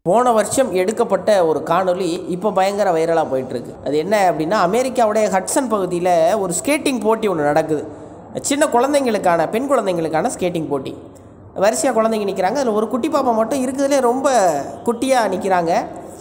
போன வருஷம் எடுக்கப்பட்ட ஒரு காணொளி இப்போ பயங்கர வைரலாக போயிட்டுருக்கு அது என்ன அப்படின்னா அமெரிக்காவுடைய ஹட்சன் பகுதியில் ஒரு ஸ்கேட்டிங் போட்டி ஒன்று நடக்குது சின்ன குழந்தைங்களுக்கான பெண் குழந்தைங்களுக்கான ஸ்கேட்டிங் போட்டி வரிசையாக குழந்தைங்க நிற்கிறாங்க அதில் ஒரு குட்டி பாப்பா மட்டும் இருக்கிறதுலே ரொம்ப குட்டியாக நிற்கிறாங்க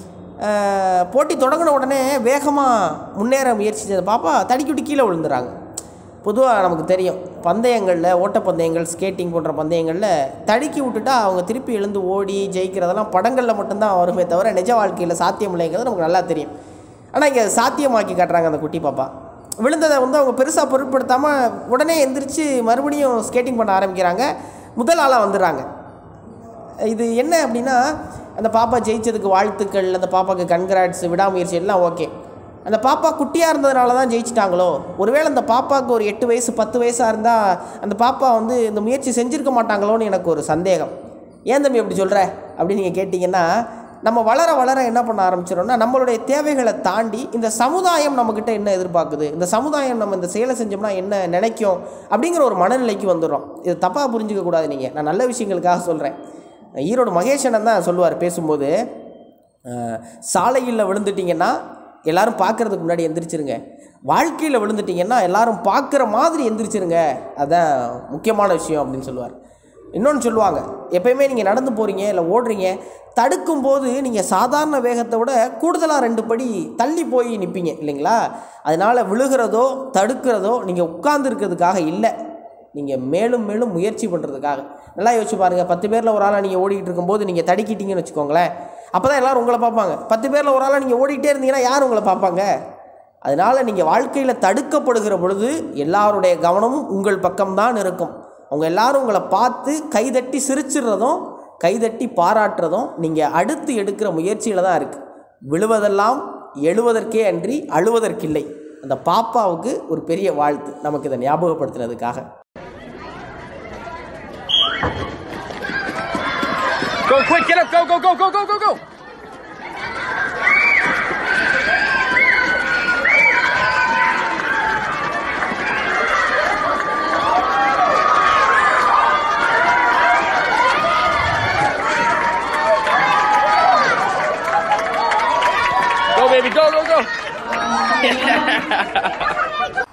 போட்டி தொடங்கின உடனே வேகமாக முன்னேற முயற்சி செய்த பாப்பா தடிக்குட்டி கீழே விழுந்துறாங்க பொதுவாக நமக்கு தெரியும் பந்தயங்களில் ஓட்டப்பந்தயங்கள் ஸ்கேட்டிங் போன்ற பந்தயங்களில் தடுக்கி விட்டுட்டா அவங்க திருப்பி எழுந்து ஓடி ஜெயிக்கிறதெல்லாம் படங்களில் மட்டும்தான் வருமே தவிர நிஜ வாழ்க்கையில் சாத்தியம் இல்லைங்கிறது நமக்கு நல்லா தெரியும் ஆனால் இங்கே சாத்தியமாக்கி காட்டுறாங்க அந்த குட்டி பாப்பா விழுந்ததை வந்து அவங்க பெருசாக பொருட்படுத்தாமல் உடனே எந்திரிச்சு மறுபடியும் ஸ்கேட்டிங் பண்ண ஆரம்பிக்கிறாங்க முதல் ஆளாக வந்துடுறாங்க இது என்ன அப்படின்னா அந்த பாப்பா ஜெயிச்சதுக்கு வாழ்த்துக்கள் அந்த பாப்பாவுக்கு கன்கிராட்ஸ் விடாமுயற்சி எல்லாம் ஓகே அந்த பாப்பா குட்டியாக இருந்ததுனால தான் ஜெயிச்சிட்டாங்களோ ஒருவேளை அந்த பாப்பாவுக்கு ஒரு எட்டு வயசு பத்து வயசாக இருந்தால் அந்த பாப்பா வந்து இந்த முயற்சி செஞ்சுருக்க மாட்டாங்களோன்னு எனக்கு ஒரு சந்தேகம் ஏன் தம்பி அப்படி சொல்கிற அப்படின்னு நீங்கள் கேட்டிங்கன்னா நம்ம வளர வளர என்ன பண்ண ஆரம்பிச்சிடோம்னா நம்மளுடைய தேவைகளை தாண்டி இந்த சமுதாயம் நம்மக்கிட்ட என்ன எதிர்பார்க்குது இந்த சமுதாயம் நம்ம இந்த செயலை செஞ்சோம்னா என்ன நினைக்கும் அப்படிங்கிற ஒரு மனநிலைக்கு வந்துடுறோம் இது தப்பாக புரிஞ்சுக்க கூடாது நீங்கள் நான் நல்ல விஷயங்களுக்காக சொல்கிறேன் ஈரோடு மகேஷனன் தான் சொல்லுவார் பேசும்போது அஹ், சாலையில் விழுந்துட்டிங்கன்னா எல்லாரும் பார்க்கறதுக்கு முன்னாடி எந்திரிச்சிருங்க வாழ்க்கையில் விழுந்துட்டிங்கன்னா எல்லாரும் பார்க்குற மாதிரி எந்திரிச்சிருங்க அதான் முக்கியமான விஷயம் அப்படின்னு சொல்லுவார் இன்னொன்று சொல்லுவாங்க எப்பயுமே நீங்கள் நடந்து போகிறீங்க இல்லை ஓடுறீங்க தடுக்கும் போது நீங்கள் சாதாரண வேகத்தை விட கூடுதலாக ரெண்டு படி தள்ளி போய் நிற்பீங்க இல்லைங்களா அதனால் விழுகிறதோ தடுக்கிறதோ நீங்கள் உட்கார்ந்து இருக்கிறதுக்காக இல்லை நீங்கள் மேலும் மேலும் முயற்சி பண்ணுறதுக்காக நல்லா யோசிச்சு பாருங்கள் பத்து பேரில் ஒரு ஆளாக நீங்கள் ஓடிக்கிட்டு இருக்கும்போது நீங்கள் தடுக்கிட்டீங்கன்னு வச்சுக்கோங்களேன் அப்போ தான் எல்லோரும் உங்களை பார்ப்பாங்க பத்து பேரில் ஒரு ஆளாக நீங்கள் ஓடிக்கிட்டே இருந்தீங்கன்னா யார் உங்களை பார்ப்பாங்க அதனால் நீங்கள் வாழ்க்கையில் தடுக்கப்படுகிற பொழுது எல்லாருடைய கவனமும் உங்கள் பக்கம்தான் இருக்கும் அவங்க எல்லாரும் உங்களை பார்த்து கைதட்டி சிரிச்சிடுறதும் கைதட்டி பாராட்டுறதும் நீங்கள் அடுத்து எடுக்கிற முயற்சியில் தான் இருக்குது விழுவதெல்லாம் எழுவதற்கே அன்றி அழுவதற்கில்லை அந்த பாப்பாவுக்கு ஒரு பெரிய வாழ்த்து நமக்கு இதை ஞாபகப்படுத்தினதுக்காக Go quick, get up, go, go, go, go, go, go, go. Go, baby, go, go, go.